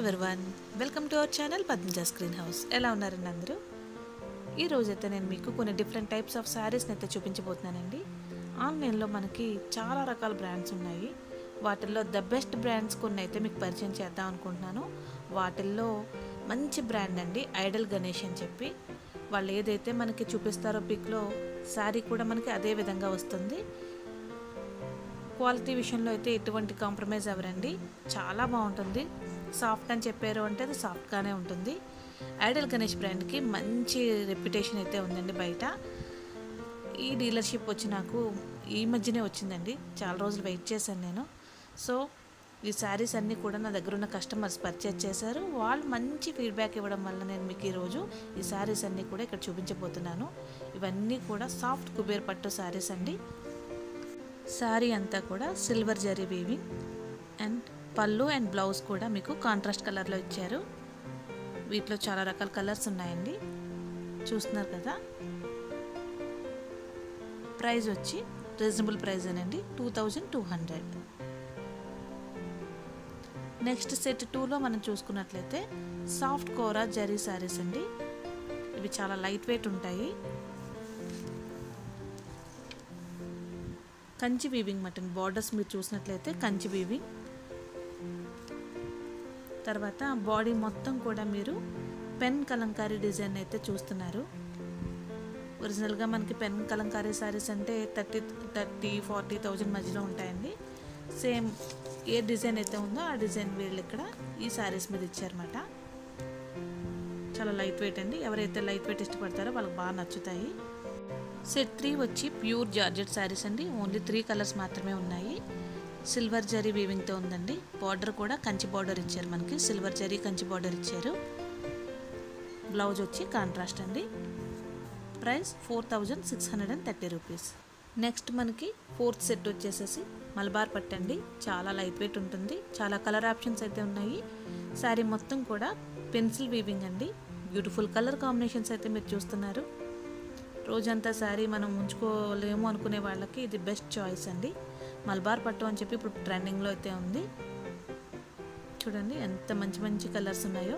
everyone welcome to our channel Padmaja screen house ఎలా ఉన్నారండి అందరూ ఈ రోజైతే నేను మీకు కొన్ని డిఫరెంట్ టైప్స్ ఆఫ్ శారీస్ని అయితే చూపించబోతున్నానండి ఆన్లైన్లో మనకి చాలా రకాల బ్రాండ్స్ ఉన్నాయి వాటిల్లో ద బెస్ట్ బ్రాండ్స్ కొన్ని అయితే మీకు పరిచయం చేద్దాం అనుకుంటున్నాను వాటిల్లో మంచి బ్రాండ్ అండి ఐడల్ గణేష్ అని చెప్పి వాళ్ళు ఏదైతే మనకి చూపిస్తారో పిక్లో శారీ కూడా మనకి అదే విధంగా వస్తుంది క్వాలిటీ విషయంలో అయితే ఎటువంటి కాంప్రమైజ్ అవ్వరండి చాలా బాగుంటుంది సాఫ్ట్ అని చెప్పారు అంటే అది సాఫ్ట్గానే ఉంటుంది ఐడల్ గణేష్ బ్రాండ్కి మంచి రెప్యుటేషన్ అయితే ఉందండి బయట ఈ డీలర్షిప్ వచ్చి నాకు ఈ మధ్యనే వచ్చిందండి చాలా రోజులు వెయిట్ చేశాను నేను సో ఈ శారీస్ అన్నీ కూడా నా దగ్గర ఉన్న కస్టమర్స్ పర్చేజ్ చేశారు వాళ్ళు మంచి ఫీడ్బ్యాక్ ఇవ్వడం వల్ల నేను మీకు ఈరోజు ఈ శారీస్ అన్నీ కూడా ఇక్కడ చూపించబోతున్నాను ఇవన్నీ కూడా సాఫ్ట్ కుబేర్ పట్టు శారీస్ అండి శారీ అంతా కూడా సిల్వర్ జరీ వీవింగ్ అండ్ పళ్ళు అండ్ బ్లౌజ్ కూడా మీకు కాంట్రాస్ట్ కలర్లో ఇచ్చారు వీటిలో చాలా రకాల కలర్స్ ఉన్నాయండి చూస్తున్నారు కదా ప్రైస్ వచ్చి రీజనబుల్ ప్రైస్ అనండి two thousand two hundred next set టూలో మనం చూసుకున్నట్లయితే సాఫ్ట్ కోరా జరీ శారీస్ అండి ఇవి చాలా లైట్ వెయిట్ ఉంటాయి కంచి వీవింగ్ మటన్ బార్డర్స్ మీరు చూసినట్లయితే కంచి వీవింగ్ తర్వాత బాడీ మొత్తం కూడా మీరు పెన్ కలంకారీ డిజైన్ అయితే చూస్తున్నారు ఒరిజినల్గా మనకి పెన్ కలంకారీ శారీస్ అంటే థర్టీ థర్టీ ఫార్టీ థౌజండ్ మధ్యలో ఉంటాయండి సేమ్ ఏ డిజైన్ అయితే ఉందో ఆ డిజైన్ వీళ్ళు ఇక్కడ ఈ శారీస్ మీద ఇచ్చారన్నమాట చాలా లైట్ వెయిట్ అండి ఎవరైతే లైట్ వెయిట్ ఇష్టపడతారో వాళ్ళకి బాగా నచ్చుతాయి సెట్ త్రీ వచ్చి ప్యూర్ జార్జెట్ శారీస్ అండి ఓన్లీ త్రీ కలర్స్ మాత్రమే ఉన్నాయి సిల్వర్ జరీ వీవింగ్తో ఉందండి బార్డర్ కూడా కంచి బార్డర్ ఇచ్చారు మనకి సిల్వర్ జరీ కంచి బార్డర్ ఇచ్చారు బ్లౌజ్ వచ్చి కాంట్రాస్ట్ అండి price four thousand six hundred and thirty rupees next మనకి ఫోర్త్ సెట్ వచ్చేసేసి మలబార్ పట్టండి చాలా లైట్ వెయిట్ ఉంటుంది చాలా కలర్ ఆప్షన్స్ అయితే ఉన్నాయి శారీ మొత్తం కూడా పెన్సిల్ వీవింగ్ అండి బ్యూటిఫుల్ కలర్ కాంబినేషన్స్ అయితే మీరు చూస్తున్నారు రోజంతా శారీ మనం ఉంచుకోలేము అనుకునే వాళ్ళకి ఇది బెస్ట్ చాయిస్ అండి మల్బార్ పట్టు అని చెప్పి ఇప్పుడు ట్రెండింగ్లో అయితే ఉంది చూడండి ఎంత మంచి మంచి కలర్స్ ఉన్నాయో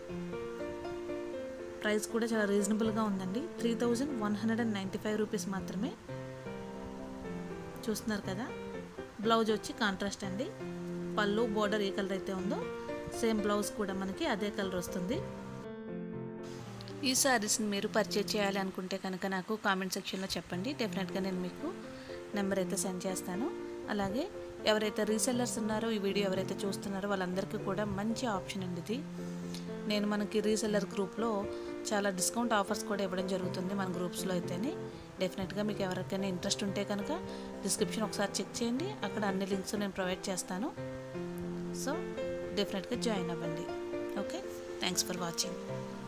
ప్రైస్ కూడా చాలా రీజనబుల్గా ఉందండి three thousand one hundred and ninety five rupees మాత్రమే చూస్తున్నారు కదా బ్లౌజ్ వచ్చి కాంట్రాస్ట్ అండి పళ్ళు బోర్డర్ ఏ కలర్ అయితే ఉందో సేమ్ బ్లౌజ్ కూడా మనకి అదే కలర్ వస్తుంది ఈ శారీస్ని మీరు పర్చేజ్ చేయాలి అనుకుంటే కనుక నాకు కామెంట్ సెక్షన్లో చెప్పండి డెఫినెట్గా నేను మీకు నెంబర్ అయితే సెండ్ చేస్తాను అలాగే ఎవరైతే రీసెల్లర్స్ ఉన్నారో ఈ వీడియో ఎవరైతే చూస్తున్నారో వాళ్ళందరికీ కూడా మంచి ఆప్షన్ అండి ఇది నేను మనకి రీసెల్లర్ గ్రూప్లో చాలా డిస్కౌంట్ ఆఫర్స్ కూడా ఇవ్వడం జరుగుతుంది మన గ్రూప్స్లో అయితేనే డెఫినెట్గా మీకు ఎవరికైనా ఇంట్రెస్ట్ ఉంటే కనుక డిస్క్రిప్షన్ ఒకసారి చెక్ చేయండి అక్కడ అన్ని లింక్స్ నేను ప్రొవైడ్ చేస్తాను సో డెఫినెట్గా జాయిన్ అవ్వండి ఓకే థ్యాంక్స్ ఫర్ వాచింగ్